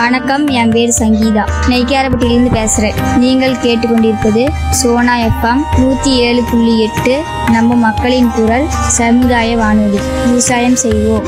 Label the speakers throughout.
Speaker 1: வணக்கம் என் பேர் சங்கீதா நெய்க்காரப்பட்டியிலிருந்து பேசுகிறேன் நீங்கள் கேட்டுக்கொண்டிருப்பது சோனா எஃப்எம் நூற்றி ஏழு புள்ளி எட்டு நம்ம மக்களின் குரல் சமுதாய வானொலி விவசாயம் செய்வோம்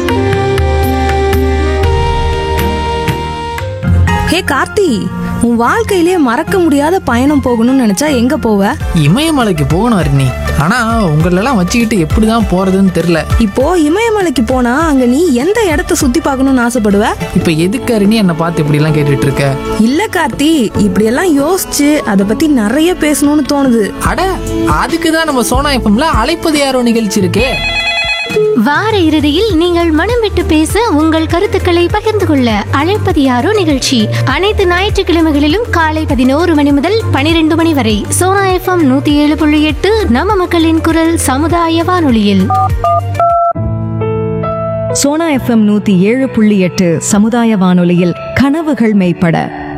Speaker 2: ஹே கார்த்தி உன் வாழ்க்கையிலே மறக்க முடியாத பயணம் போகணும்னு நினைச்சா எங்க போவ
Speaker 3: இமயமலைக்கு போகணும் அருணி ஆனா உங்களெல்லாம் வச்சுக்கிட்டு எப்படி தான் போறதுன்னு தெரியல
Speaker 2: இப்போ இமயமலைக்கு போனா அங்க நீ எந்த இடத்த சுத்தி பார்க்கணும்னு ஆசைப்படுவ
Speaker 3: இப்ப எதுக்கு அருணி என்னை பார்த்து இப்படி எல்லாம் கேட்டுட்டு இருக்க
Speaker 2: இல்ல கார்த்தி இப்படியெல்லாம் யோசிச்சு அதை பத்தி நிறைய பேசணும்னு தோணுது
Speaker 3: அட அதுக்கு தான் நம்ம சோனா எஃப்எம்ல அழைப்பது யாரோ நிகழ்ச்சி இருக்கே
Speaker 4: வார இறுதியில் நீங்கள் மனம் விட்டு பேச உங்கள் கருத்துக்களை பகிர்ந்து கொள்ள அழைப்பது யாரோ நிகழ்ச்சி அனைத்து ஞாயிற்றுக்கிழமைகளிலும் காலை பதினோரு மணி முதல் பனிரெண்டு மணி வரை சோனா எஃப்எம் நூத்தி ஏழு புள்ளி எட்டு நம்ம மக்களின் குரல் சமுதாய வானொலியில்
Speaker 5: சோனா எஃப்எம் நூத்தி ஏழு புள்ளி எட்டு சமுதாய வானொலியில் கனவுகள் மெய்ப்பட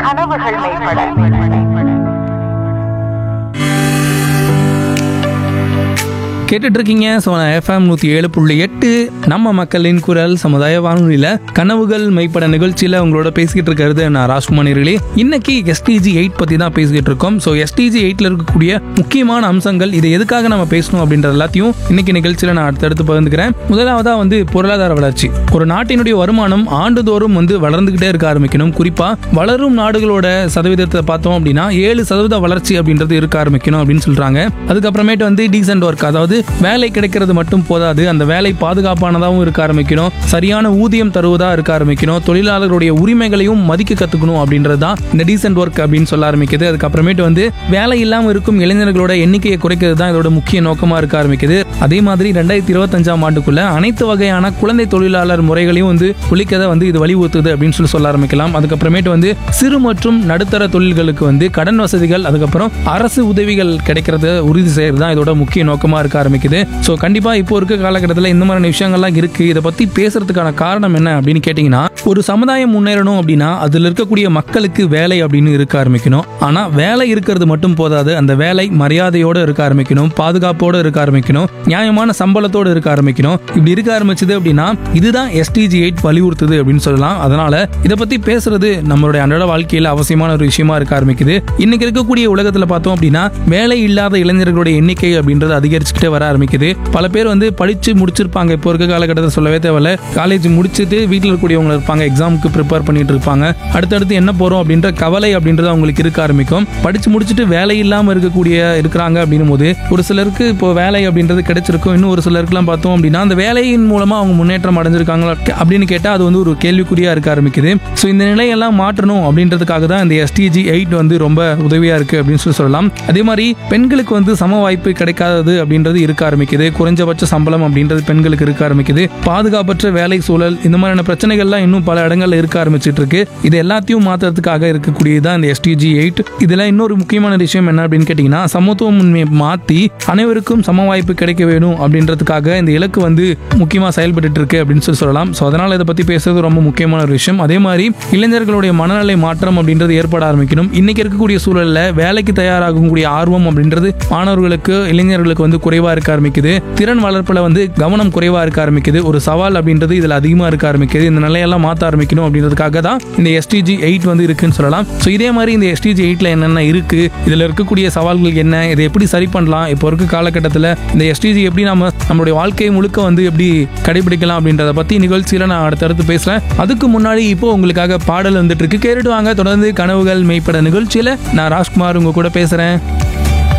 Speaker 6: கேட்டுட்டு இருக்கீங்க சோனா எஃப்எம் நூற்றி ஏழு புள்ளி எட்டு நம்ம மக்களின் குரல் சமுதாய வானொலியில் கனவுகள் மெய்ப்பட நிகழ்ச்சியில் உங்களோட பேசிக்கிட்டு இருக்கிறது நான் ராஜ்குமார் நேர்களே இன்னைக்கு எஸ்டிஜி எயிட் பற்றி தான் பேசிக்கிட்டு இருக்கோம் ஸோ எஸ்டிஜி எயிட்டில் இருக்கக்கூடிய முக்கியமான அம்சங்கள் இதை எதுக்காக நம்ம பேசணும் அப்படின்ற எல்லாத்தையும் இன்னைக்கு நிகழ்ச்சியில் நான் அடுத்தடுத்து பகிர்ந்துக்கிறேன் முதலாவதாக வந்து பொருளாதார வளர்ச்சி ஒரு நாட்டினுடைய வருமானம் ஆண்டுதோறும் வந்து வளர்ந்துக்கிட்டே இருக்க ஆரம்பிக்கணும் குறிப்பாக வளரும் நாடுகளோட சதவீதத்தை பார்த்தோம் அப்படின்னா ஏழு சதவீத வளர்ச்சி அப்படின்றது இருக்க ஆரம்பிக்கணும் அப்படின்னு சொல்றாங்க அதுக்கப்புறமேட்டு வந்து டீசென்ட் ஒர்க் அதாவது வேலை கிடைக்கிறது மட்டும் போதாது அந்த வேலை பாதுகாப்பானதாகவும் இருக்க ஆரம்பிக்கணும் சரியான ஊதியம் தருவதா இருக்க ஆரம்பிக்கணும் தொழிலாளர்களுடைய உரிமைகளையும் மதிக்க கத்துக்கணும் அப்படின்றது தான் இந்த டீசென்ட் ஒர்க் அப்படின்னு சொல்ல ஆரம்பிக்குது அதுக்கப்புறமேட்டு வந்து வேலை இல்லாமல் இருக்கும் இளைஞர்களோட எண்ணிக்கையை குறைக்கிறது தான் இதோட முக்கிய நோக்கமா இருக்க ஆரம்பிக்குது அதே மாதிரி ரெண்டாயிரத்தி இருபத்தஞ்சாம் ஆண்டுக்குள்ள அனைத்து வகையான குழந்தை தொழிலாளர் முறைகளையும் வந்து ஒழிக்கதை வந்து இது வலியுறுத்துது அப்படின்னு சொல்லி சொல்ல ஆரம்பிக்கலாம் அதுக்கப்புறமேட்டு வந்து சிறு மற்றும் நடுத்தர தொழில்களுக்கு வந்து கடன் வசதிகள் அதுக்கப்புறம் அரசு உதவிகள் கிடைக்கிறத உறுதி செய்யறது தான் இதோட முக்கிய நோக்கமா இருக்க ஆரம்பிக்குது ஸோ கண்டிப்பா இப்போ இருக்க காலகட்டத்தில் இந்த மாதிரியான விஷயங்கள்லாம் இருக்கு இதை பத்தி பேசுறதுக்கான காரணம் என்ன அப்படின்னு கேட்டீங்கன்னா ஒரு சமுதாயம் முன்னேறணும் அப்படின்னா அதுல இருக்கக்கூடிய மக்களுக்கு வேலை அப்படின்னு இருக்க ஆரம்பிக்கணும் ஆனா வேலை இருக்கிறது மட்டும் போதாது அந்த வேலை மரியாதையோட இருக்க ஆரம்பிக்கணும் பாதுகாப்போட இருக்க ஆரம்பிக்கணும் நியாயமான சம்பளத்தோட இருக்க ஆரம்பிக்கணும் இப்படி இருக்க ஆரம்பிச்சது அப்படின்னா இதுதான் எஸ்டிஜி எயிட் வலியுறுத்துது அப்படின்னு சொல்லலாம் அதனால இதை பத்தி பேசுறது நம்மளுடைய அன்றாட வாழ்க்கையில அவசியமான ஒரு விஷயமா இருக்க ஆரம்பிக்குது இன்னைக்கு இருக்கக்கூடிய உலகத்துல பார்த்தோம் அப்படின்னா வேலை இல்லாத இளைஞர்களுடைய எண்ணிக்கை அப்படின்றது அதிகரிச்சுக்கிட்டே வர ஆரம்பிக்குது பல பேர் வந்து படிச்சு முடிச்சிருப்பாங்க இப்போ இருக்க காலகட்டத்தில் சொல்லவே தேவையில்ல காலேஜ் முடிச்சுட்டு வீட்டில் இருக்கக்கூடியவங்க இருப்பாங்க எக்ஸாமுக்கு ப்ரிப்பேர் பண்ணிட்டு இருப்பாங்க அடுத்தடுத்து என்ன போறோம் அப்படின்ற கவலை அப்படின்றது அவங்களுக்கு இருக்க ஆரம்பிக்கும் படிச்சு முடிச்சுட்டு வேலை இல்லாம இருக்கக்கூடிய இருக்கிறாங்க அப்படின்னும் போது ஒரு சிலருக்கு இப்போ வேலை அப்படின்றது கிடைச்சிருக்கும் இன்னும் ஒரு சிலருக்குலாம் பார்த்தோம் அப்படின்னா அந்த வேலையின் மூலமா அவங்க முன்னேற்றம் அடைஞ்சிருக்காங்களா அப்படின்னு கேட்டா அது வந்து ஒரு கேள்விக்குறியா இருக்க ஆரம்பிக்குது ஸோ இந்த நிலையெல்லாம் மாற்றணும் அப்படின்றதுக்காக தான் இந்த எஸ்டிஜி எயிட் வந்து ரொம்ப உதவியா இருக்கு அப்படின்னு சொல்லி சொல்லலாம் அதே மாதிரி பெண்களுக்கு வந்து சம வாய்ப்பு கிடைக்காதது அப்படின்றது இருக்க ஆரம்பிக்குது குறைஞ்சபட்ச சம்பளம் அப்படின்றது பெண்களுக்கு இருக்க ஆரம்பிக்குது பாதுகாப்பற்ற வேலை சூழல் இந்த மாதிரியான பிரச்சனைகள்லாம் இன்னும் பல இடங்கள்ல இருக்க ஆரம்பிச்சிட்டு இருக்கு இது எல்லாத்தையும் மாத்துறதுக்காக இருக்கக்கூடியதுதான் இந்த எஸ்டிஜி எயிட் இதுல இன்னொரு முக்கியமான விஷயம் என்ன அப்படின்னு கேட்டீங்கன்னா சமத்துவமின்மையை மாத்தி அனைவருக்கும் சம வாய்ப்பு கிடைக்க வேணும் அப்படின்றதுக்காக இந்த இலக்கு வந்து முக்கியமா செயல்பட்டு இருக்கு அப்படின்னு சொல்லி சொல்லலாம் ஸோ அதனால இதை பத்தி பேசுறது ரொம்ப முக்கியமான ஒரு விஷயம் அதே மாதிரி இளைஞர்களுடைய மனநிலை மாற்றம் அப்படின்றது ஏற்பட ஆரம்பிக்கணும் இன்னைக்கு இருக்கக்கூடிய சூழல்ல வேலைக்கு தயாராகக்கூடிய ஆர்வம் அப்படின்றது மாணவர்களுக்கு இளைஞர்களுக்கு வந்து குறைவா இருக்க ஆரம்பிக்குது திறன் வளர்ப்புல வந்து கவனம் குறைவா இருக்க ஆரம்பிக்குது ஒரு சவால் அப்படின்றது இதுல அதிகமா இருக்க ஆரம்பிக்குது இந்த நிலையெல்லாம் மாத்த ஆரம்பிக்கணும் அப்படின்றதுக்காக தான் இந்த எஸ்டிஜி எயிட் வந்து இருக்குன்னு சொல்லலாம் ஸோ இதே மாதிரி இந்த எஸ்டிஜி எயிட்ல என்னென்ன இருக்கு இதுல இருக்கக்கூடிய சவால்கள் என்ன இதை எப்படி சரி பண்ணலாம் இப்போ இருக்க காலகட்டத்தில் இந்த எஸ்டிஜி எப்படி நம்ம நம்மளுடைய வாழ்க்கை முழுக்க வந்து எப்படி கடைபிடிக்கலாம் அப்படின்றத பத்தி நிகழ்ச்சியில நான் அடுத்தடுத்து பேசுறேன் அதுக்கு முன்னாடி இப்போ உங்களுக்காக பாடல் வந்துட்டு இருக்கு கேட்டுட்டு வாங்க தொடர்ந்து கனவுகள் மெய்ப்பட நிகழ்ச்சியில நான் ராஜ்குமார் உங்க கூட பேசுறேன்